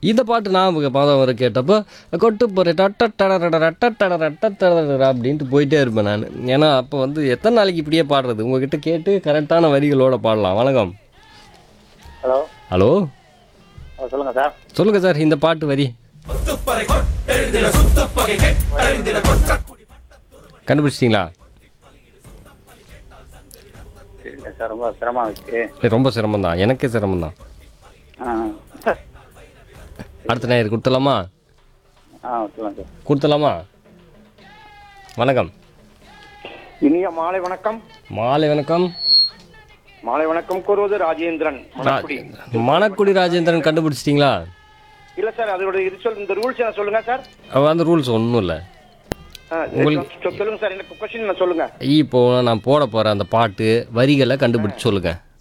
இந்த பாட்டு நான் மாதம் வர கேட்டப்போ கொட்டு போகிற அப்படின்ட்டு போயிட்டே இருப்பேன் நான் ஏன்னா அப்போ வந்து எத்தனை நாளைக்கு இப்படியே பாடுறது உங்ககிட்ட கேட்டு கரெக்டான வரிகளோட பாடலாம் வணக்கம் ஹலோ ஹலோ சொல்லுங்க சார் சொல்லுங்கள் சார் இந்த பாட்டு வரி கண்டுபிடிச்சிட்டிங்களா இல்லை சார் ரொம்ப சிரமம் இருக்கு இல்லை ரொம்ப சிரமம் தான் எனக்கே சிரமம் தான் ஆ அடுத்த நேரம் கொடுத்துடலாமா ஆ சொல்லுங்க சார் கொடுத்துடலாமா வணக்கம் இனிய மாலை வணக்கம் மாலை வணக்கம் மாலை வணக்கம் கூறுவது ராஜேந்திரன் மணக்குடி மணக்குடி ராஜேந்திரன் கண்டுபிடிச்சிட்டிங்களா இல்ல சார் அதோட இது சொல் இந்த ரூல்ஸ் என்ன சொல்லுங்க சார் அவ அந்த ரூல்ஸ் ஒன்றும் இல்லை ஆ, உங்களுக்கு- சொ- சொல்லுங்க சார் எனக்கு கொஸ்டின் சொல்லுங்க இப்போ நான் போட போகிற அந்த பாட்டு வரிகளை கண்டுபிடிச்சு சொல்லுங்கள்